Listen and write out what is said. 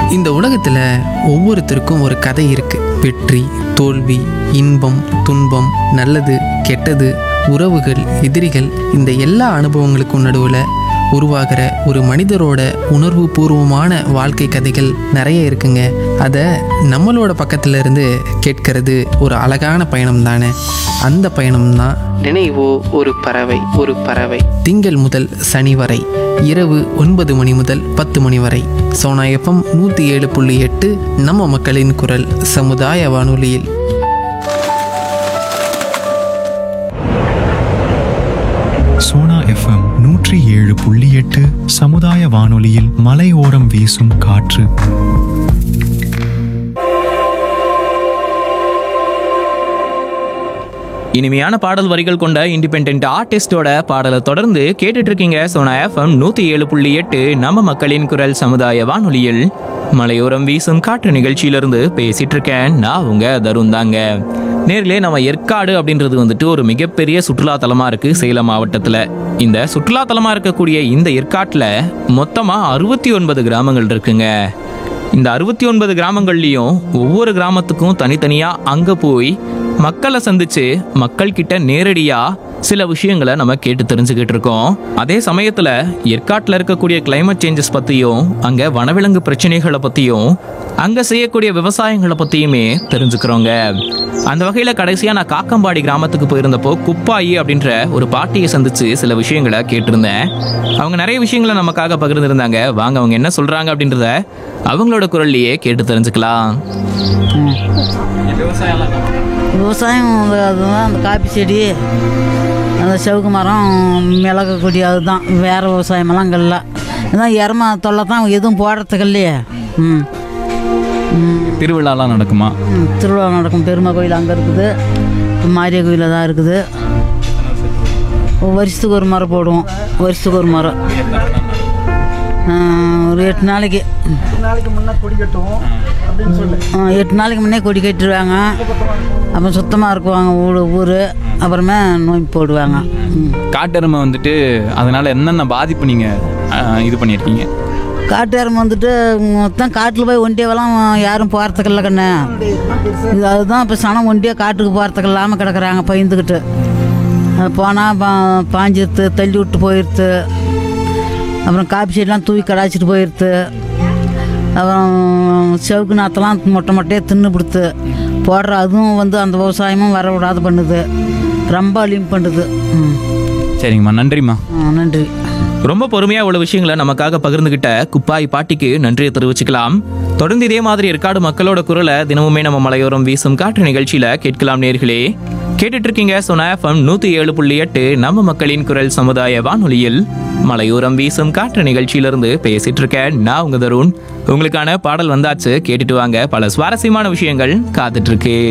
இந்த உலகத்தில் ஒவ்வொருத்தருக்கும் ஒரு கதை இருக்கு வெற்றி தோல்வி இன்பம் துன்பம் நல்லது கெட்டது உறவுகள் எதிரிகள் இந்த எல்லா அனுபவங்களுக்கும் நடுவில் உருவாகிற ஒரு மனிதரோட உணர்வு பூர்வமான வாழ்க்கை கதைகள் நிறைய இருக்குங்க அதை நம்மளோட பக்கத்துல இருந்து கேட்கறது ஒரு அழகான பயணம் தானே அந்த பயணம் தான் நினைவோ ஒரு பறவை ஒரு பறவை திங்கள் முதல் சனி வரை இரவு ஒன்பது மணி முதல் பத்து மணி வரை சோனா எஃப்எம் நூற்றி ஏழு புள்ளி எட்டு நம்ம மக்களின் குரல் சமுதாய வானொலியில் சோனா எஃப்எம் நூற்றி ஏழு புள்ளி எட்டு சமுதாய வானொலியில் மலையோரம் வீசும் காற்று இனிமையான பாடல் வரிகள் கொண்ட இண்டிபெண்ட் ஆர்டிஸ்டோட பாடலை தொடர்ந்து கேட்டுட்டு இருக்கீங்க சோனா எஃப்எம் நூத்தி ஏழு புள்ளி எட்டு நம்ம மக்களின் குரல் சமுதாய வானொலியில் மலையோரம் வீசும் காற்று நிகழ்ச்சியிலிருந்து பேசிட்டு இருக்கேன் நான் உங்க தருண் தாங்க நேரிலே நம்ம ஏற்காடு அப்படின்றது வந்துட்டு ஒரு மிகப்பெரிய சுற்றுலா தலமா இருக்கு சேலம் மாவட்டத்துல இந்த சுற்றுலா தலமா இருக்கக்கூடிய இந்த ஏற்காட்டுல மொத்தமா அறுபத்தி ஒன்பது கிராமங்கள் இருக்குங்க இந்த அறுபத்தி ஒன்பது கிராமங்கள்லயும் ஒவ்வொரு கிராமத்துக்கும் தனித்தனியா அங்க போய் மக்களை சந்திச்சு மக்கள் கிட்ட நேரடியா சில விஷயங்களை நம்ம கேட்டு தெரிஞ்சுக்கிட்டு இருக்கோம் அதே சமயத்துல ஏற்காட்டுல இருக்கக்கூடிய climate சேஞ்சஸ் பத்தியும் அங்க வனவிலங்கு பிரச்சனைகளை பத்தியும் அங்க செய்யக்கூடிய விவசாயங்களை பத்தியுமே தெரிஞ்சுக்கிறோங்க அந்த வகையில கடைசியா நான் காக்கம்பாடி கிராமத்துக்கு போயிருந்தப்போ குப்பாயி அப்படின்ற ஒரு பாட்டியை சந்திச்சு சில விஷயங்களை கேட்டிருந்தேன் அவங்க நிறைய விஷயங்களை நமக்காக பகிர்ந்திருந்தாங்க வாங்க அவங்க என்ன சொல்றாங்க அப்படின்றத அவங்களோட குரல்லையே கேட்டு தெரிஞ்சுக்கலாம் விவசாயம் அந்த- அதுதான் அந்த காப்பி செடி அந்த செவுக்கு மரம் மிளகு கொடி அதுதான் வேறு விவசாயமெல்லாம் அங்கே இல்லை இதான் எருமை தொல்லை தான் எதுவும் போடுறதுக்கு இல்லையே ம் ம். திருவிழாலாம் நடக்குமா ம், திருவிழா நடக்கும் பெருமை கோயில் அங்கே இருக்குது மாரிய கோயிலில் தான் இருக்குது வருஷத்துக்கு ஒரு மரம் போடுவோம் வருஷத்துக்கு ஒரு மரம் ஆ, ஒரு எட்டு நாளைக்கு ஆ, எட்டு நாளைக்கு முன்னே கொடி கட்டிடுவாங்க அப்புறம் சுத்தமாக இருக்குவாங்க ஊர் ஊர் அப்புறமே நோய் போடுவாங்க ம். காட்டெருமை வந்துட்டு அதனால என்னென்ன பாதிப்பு நீங்க அஹ், இது பண்ணியிருக்கீங்க காட்டு எருமை வந்துட்டு மொத்தம் காட்டில் போய் ஒண்டியவெல்லாம் யாரும் போகிறதுக்கு இல்லை கண்ணு இது அதுதான் இப்போ சனம் ஒண்டியாக காட்டுக்கு போகிறதுக்கு இல்லாமல் கிடக்குறாங்க பயந்துக்கிட்டு போனால் பா பாஞ்சிருத்து தள்ளி விட்டு போயிடுத்து அப்புறம் காப்பி செடிலாம் தூக்கி கடாச்சிட்டு போயிடுத்து அப்புறம் செவுக்கு நாத்தெல்லாம் மொட்டை மொட்டையாக தின்னு பிடுத்து போடுற அதுவும் வந்து அந்த விவசாயமும் வர விடாது பண்ணுது ரொம்ப அழியும் பண்ணுது ம் சரிங்கம்மா நன்றிம்மா ஆ, நன்றி ரொம்ப பொறுமையா உள்ள விஷயங்களை நமக்காக பகிர்ந்துகிட்ட குப்பாய் பாட்டிக்கு நன்றியை தெரிவிச்சுக்கலாம் தொடர்ந்து இதே மாதிரி ஏற்காடு மக்களோட குரலை தினமுமே நம்ம மலையோரம் வீசும் காற்று நிகழ்ச்சியில கேட்கலாம் நேர்களே கேட்டுட்டு இருக்கீங்க சொன்ன எஃப்எம் நூத்தி ஏழு புள்ளி எட்டு நம்ம மக்களின் குரல் சமுதாய வானொலியில் மலையோரம் வீசும் காற்று நிகழ்ச்சியிலிருந்து பேசிட்டு இருக்கேன் நான் உங்க தருண் உங்களுக்கான பாடல் வந்தாச்சு கேட்டுட்டு வாங்க பல சுவாரஸ்யமான விஷயங்கள் காத்துட்டு இருக்கு